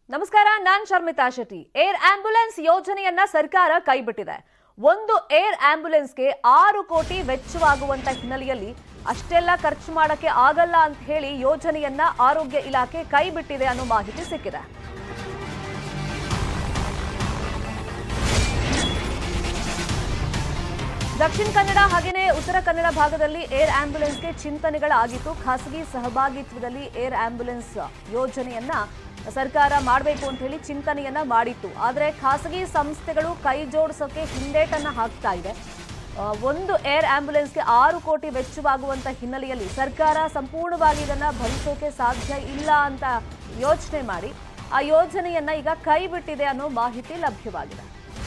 ನಮಸ್ಕಾರ ನಾನ್ Sharmitha Shetty air ambulance ಯೋಜನೆಯನ್ನ ಸರ್ಕಾರ ಕೈಬಿಟ್ಟಿದೆ ಒಂದು ಏರ್ ಆಂಬ್ಯುಲೆನ್ಸ್ಗೆ ಆರು ಕೋಟಿ ವೆಚ್ಚವಾಗುವಂತ ಹಿನ್ನೆಲೆಯಲ್ಲಿ ಅಷ್ಟೆಲ್ಲ ಖರ್ಚು ಮಾಡಕ್ಕೆ ಆಗಲ್ಲ ಅಂತ ಹೇಳಿ ಯೋಜನೆಯನ್ನ ಆರೋಗ್ಯ ಇಲಾಖೆ ಕೈಬಿಟ್ಟಿದೆ ಅನ್ನೋ ಮಾಹಿತಿ ಸಿಕ್ಕಿದೆ ದಕ್ಷಿಣ ಕನ್ನಡ ಹಾಗೆಯೇ ಉತ್ತರ ಕನ್ನಡ ಭಾಗದಲ್ಲಿ ಏರ್ ಆಂಬ್ಯುಲೆನ್ಸ್ಗೆ ಚಿಂತನೆಗಳಾಗಿತ್ತು ಖಾಸಗಿ ಸಹಭಾಗಿತ್ವದಲ್ಲಿ ಏರ್ ಆಂಬ್ಯುಲೆನ್ಸ್ ಯೋಜನೆಯನ್ನ ಸರ್ಕಾರ ಮಾಡಬೇಕು ಅಂತ ಹೇಳಿ ಚಿಂತನೆಯನ್ನ ಮಾಡಿತ್ತು ಆದರೆ ಖಾಸಗಿ ಸಂಸ್ಥೆಗಳು ಕೈ ಜೋಡಿಸೋಕೆ ಹಿಂದೇಟನ್ನ ಹಾಕ್ತಾ ಇದೆ ಆ, ಒಂದು ಏರ್ ಆಂಬ್ಯುಲೆನ್ಸ್ಗೆ ಆರು ಕೋಟಿ ವೆಚ್ಚವಾಗುವಂತ ಹಿನ್ನೆಲೆಯಲ್ಲಿ ಸರ್ಕಾರ ಸಂಪೂರ್ಣವಾಗಿ ಇದನ್ನ ಭರಿಸೋಕೆ ಸಾಧ್ಯ ಇಲ್ಲ ಅಂತ ಯೋಚನೆ ಮಾಡಿ ಆ ಯೋಜನೆಯನ್ನ ಈಗ ಕೈ ಬಿಟ್ಟಿದೆ ಅನ್ನೋ ಮಾಹಿತಿ ಲಭ್ಯವಾಗಿದೆ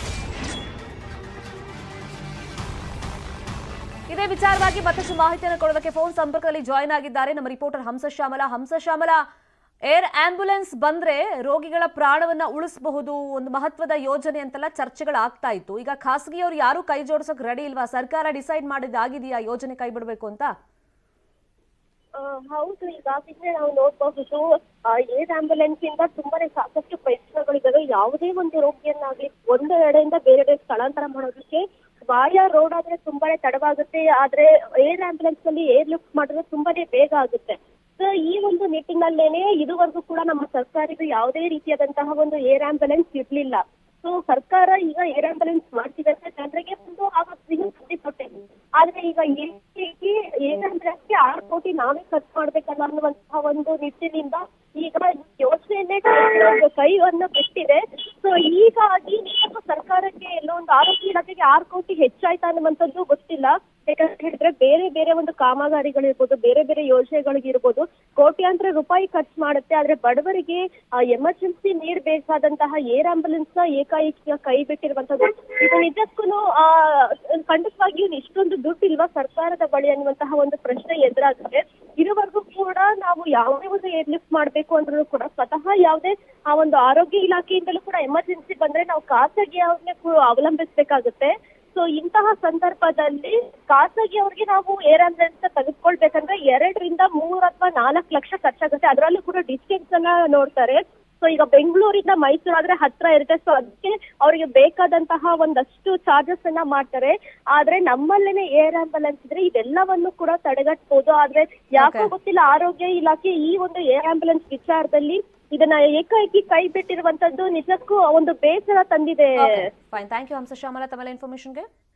ಇದೇ ವಿಚಾರವಾಗಿ ಮತ್ತಷ್ಟು ಮಾಹಿತಿಯನ್ನು ಕೊಡೋದಕ್ಕೆ ಫೋನ್ ಸಂಪರ್ಕದಲ್ಲಿ ಜಾಯ್ನ್ ಆಗಿದ್ದಾರೆ ನಮ್ಮ reporter Hamsa Shyamala Hamsa Shyamala air ambulance ಬಂದ್ರೆ ರೋಗಿಗಳ ಪ್ರಾಣವನ್ನ ಉಳಿಸಬಹುದು ಒಂದು ಮಹತ್ವದ ಯೋಜನೆ ಅಂತೆಲ್ಲ ಚರ್ಚೆಗಳಾಗ್ತಾ ಇತ್ತು ಈಗ ಖಾಸಗಿಯವರು ಯಾರು ಕೈ ಜೋಡಿಸೋಕ್ ರೆಡಿ ಇಲ್ವಾ ಸರ್ಕಾರ ಡಿಸೈಡ್ ಮಾಡಿದ್ದಾಗಿದೆಯಾ ಯೋಜನೆ ಕೈ ಬಿಡಬೇಕು ಅಂತ ಆ, ಹೌದು ಈಗಾಗಲೇ ನಾವು ನೋಡಬಹುದು ಏರ್ ಆಂಬ್ಯುಲೆನ್ಸ್ ಇಂದ ತುಂಬಾನೇ ಸಾಕಷ್ಟು ಪ್ರಯತ್ನಗಳಿದ್ದಾವೆ ಯಾವುದೇ ಒಂದು ರೋಗಿಯನ್ನಾಗ್ಲಿ ಒಂದು ಎಡೆಯಿಂದ ಬೇರೆ ಕಡೆ ಸ್ಥಳಾಂತರ ಮಾಡೋದಕ್ಕೆ ವಾಯ ರೋಡ್ ಆದ್ರೆ ತುಂಬಾನೇ ತಡವಾಗುತ್ತೆ ಆದ್ರೆ ಏರ್ ಆಂಬ್ಯುಲೆನ್ಸ್ ನಲ್ಲಿ ಏರ್ ಲಿಫ್ಟ್ ಮಾಡಿದ್ರೆ ತುಂಬಾನೇ ಬೇಗ ಆಗುತ್ತೆ ಸೊ ಈ ಒಂದು ನಿಟ್ಟಿನಲ್ಲೇನೆ ಇದುವರೆಗೂ ಕೂಡ ನಮ್ಮ ಸರ್ಕಾರದ ಯಾವುದೇ ರೀತಿಯಾದಂತಹ ಒಂದು ಏರ್ ಆಂಬ್ಯುಲೆನ್ಸ್ ಇರ್ಲಿಲ್ಲ ಸೊ ಸರ್ಕಾರ ಈಗ ಏರ್ ಆಂಬ್ಯುಲೆನ್ಸ್ ಮಾಡ್ತಿದೆ ಅಂತ ಜನರಿಗೆ ಒಂದು ಆವತ್ತಿನ ಸುದ್ದಿ ಕೊಟ್ಟಿದೆ ಆದ್ರೆ ಈಗ ಏಕೆ ಏರ್ ಆಂಬ್ಯುಲೆನ್ಸ್ಗೆ ಆರು ಕೋಟಿ ನಾವೇ ಖರ್ಚು ಮಾಡ್ಬೇಕಲ್ಲ ಅನ್ನುವಂತಹ ಒಂದು ನಿಟ್ಟಿನಿಂದ ಈಗ ಯೋಜನೆಯನ್ನೇ ಕೈ- ಕೈವನ್ನು ಬಿಟ್ಟಿದೆ ಸೊ ಹೀಗಾಗಿ ನೀವು ಸರ್ಕಾರಕ್ಕೆ ಎಲ್ಲೋ ಒಂದು ಆರೋಗ್ಯ ಇಲಾಖೆಗೆ ಆರು ಕೋಟಿ ಹೆಚ್ಚಾಯ್ತಾ ಅನ್ನುವಂಥದ್ದು ಗೊತ್ತಿಲ್ಲ ಯಾಕಂತ ಹೇಳಿದ್ರೆ ಬೇರೆ ಬೇರೆ ಒಂದು ಕಾಮಗಾರಿಗಳಿರ್ಬೋದು ಬೇರೆ ಬೇರೆ ಯೋಜನೆಗಳಿಗಿರ್ಬೋದು ಕೋಟ್ಯಾಂತರ ರೂಪಾಯಿ ಖರ್ಚು ಮಾಡುತ್ತೆ ಆದ್ರೆ ಬಡವರಿಗೆ ಎಮರ್ಜೆನ್ಸಿ ನೀಡಬೇಕಾದಂತಹ ಏರ್ ಆಂಬುಲೆನ್ಸ್ ಏಕಾಏಕಿ ಕೈ ಬಿಟ್ಟಿರುವಂತದ್ದು ಇದು ನಿಜಕ್ಕೂ ಆ ಖಂಡಿತವಾಗಿಯೂ ಇಷ್ಟೊಂದು ದುಡ್ಡು ಇಲ್ವಾ ಸರ್ಕಾರದ ಬಳಿ ಅನ್ನುವಂತಹ ಒಂದು ಪ್ರಶ್ನೆ ಎದುರಾಗುತ್ತೆ ಇದುವರೆಗೂ ಕೂಡ ನಾವು ಯಾವುದೇ ಒಂದು ಏರ್ ಲಿಫ್ಟ್ ಮಾಡ್ಬೇಕು ಅಂದ್ರೂ ಕೂಡ ಸ್ವತಃ ಯಾವುದೇ ಆ ಒಂದು ಆರೋಗ್ಯ ಇಲಾಖೆಯಿಂದಲೂ ಕೂಡ ಎಮರ್ಜೆನ್ಸಿ ಬಂದ್ರೆ ನಾವು ಖಾಸಗಿ ಅವ್ರನ್ನೇ ಅವಲಂಬಿಸ್ಬೇಕಾಗುತ್ತೆ ಸೊ ಇಂತಹ ಸಂದರ್ಭದಲ್ಲಿ ಖಾಸಗಿ ಅವ್ರಿಗೆ ನಾವು ಏರ್ ಆಂಬುಲೆನ್ಸ್ ತೆಗೆದುಕೊಳ್ಬೇಕಂದ್ರೆ ಎರಡರಿಂದ ಮೂರ್ ಅಥವಾ ನಾಲ್ಕು ಲಕ್ಷ ಖರ್ಚಾಗುತ್ತೆ ಅದರಲ್ಲೂ ಕೂಡ ಡಿಸ್ಟೆನ್ಸ್ ಅನ್ನ ನೋಡ್ತಾರೆ ಸೊ ಈಗ ಬೆಂಗಳೂರಿಂದ ಮೈಸೂರು ಆದ್ರೆ ಹತ್ರ ಇರುತ್ತೆ ಸೊ ಅದಕ್ಕೆ ಅವರಿಗೆ ಬೇಕಾದಂತಹ ಒಂದಷ್ಟು ಚಾರ್ಜಸ್ ಅನ್ನ ಮಾಡ್ತಾರೆ ಆದ್ರೆ ನಮ್ಮಲ್ಲೇನೆ ಏರ್ ಆಂಬುಲೆನ್ಸ್ ಇದ್ರೆ ಇದೆಲ್ಲವನ್ನು ಕೂಡ ತಡೆಗಟ್ಟಬಹುದು ಆದ್ರೆ ಯಾಕೋ Okay. ಗೊತ್ತಿಲ್ಲ ಆರೋಗ್ಯ ಇಲಾಖೆ ಈ ಒಂದು ಏರ್ ಆಂಬುಲೆನ್ಸ್ ವಿಚಾರದಲ್ಲಿ ಇದನ್ನ ಏಕಾಏಕಿ ಕೈ ಬಿಟ್ಟಿರುವಂತದ್ದು ನಿಜಕ್ಕೂ ಒಂದು ಬೇಸರ ತಂದಿದೆ fine thank you Hamsa Shyamala ತಮ್ಮೆಲ್ಲ ಇನ್ಫಾರ್ಮೇಶನ್ಗೆ